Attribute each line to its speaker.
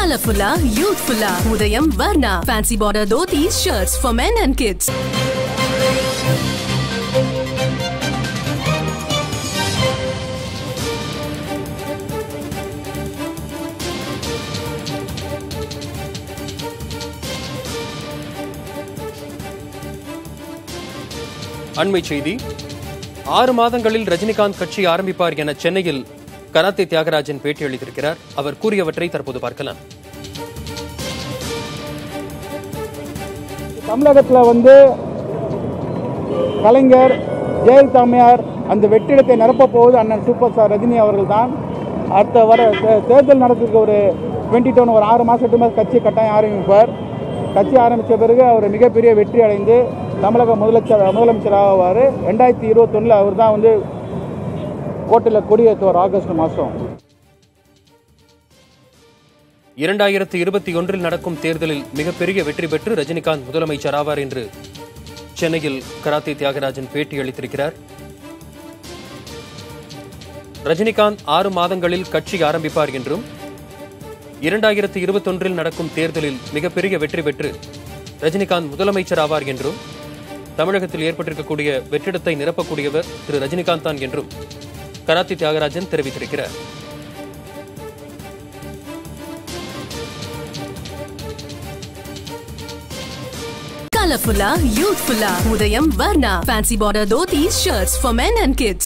Speaker 1: கலர்ஃபுல்லா யூத்ஃபுல்லா Udhayam Varna fancy border dhotis shirts for men and kids
Speaker 2: அண்மை செய்தி ஆறு மாதங்களில் ரஜினிகாந்த் கட்சி ஆரம்பிப்பார் என சென்னையில் கராத்தே தியாகராஜன் பேட்டியளித்திருக்கிறார் அவர் கூறியவற்றை தற்போது பார்க்கலாம்
Speaker 3: தமிழகத்தில் வந்து கலைஞர் ஜெயலலிதா அம்மையார் அந்த வெற்றிடத்தை நிரப்பப் போவது அண்ணன் சூப்பர் ஸ்டார் ரஜினி அவர்கள் தான் அடுத்த வர தே- தேர்தல் நடத்திருக்க ஒரு டுவெண்ட்டி டவுன் ஒரு ஆறு மாதம் எட்டு மாதம் கட்சி கட்டாயம் ஆரம்பிப்பார் கட்சி ஆரம்பித்த பிறகு அவர் மிகப்பெரிய வெற்றி அடைந்து தமிழக முதலமைச்சர் முதலமைச்சர் ஆவார் ரெண்டாயிரத்தி இருபத்தொன்னில் அவர் தான் வந்து கோட்டையில் கொடியேற்றுவார் ஆகஸ்ட் மாதம்
Speaker 2: இரண்டாயிரத்து இருபத்தி ஒன்றில் நடக்கும் தேர்தலில் மிகப்பெரிய வெற்றி பெற்று ரஜினிகாந்த் முதலமைச்சர் ஆவார் என்று சென்னையில் கராத்தே தியாகராஜன் பேட்டியளித்திருக்கிறார் ரஜினிகாந்த் ஆறு மாதங்களில் கட்சி ஆரம்பிப்பார் என்றும் இரண்டாயிரத்து இருபத்தொன்றில் நடக்கும் தேர்தலில் மிகப்பெரிய வெற்றி பெற்று ரஜினிகாந்த் முதலமைச்சர் ஆவார் என்றும் தமிழகத்தில் ஏற்பட்டிருக்கக்கூடிய வெற்றிடத்தை நிரப்பக்கூடியவர் திரு ரஜினிகாந்த் தான் என்றும் கராத்தி தியாகராஜன் தெரிவித்திருக்கிறார்
Speaker 1: கலர்ஃபுல்லா யூத்ஃபுல்லா Udhayam Varna fancy border dhotis shirts for men and kids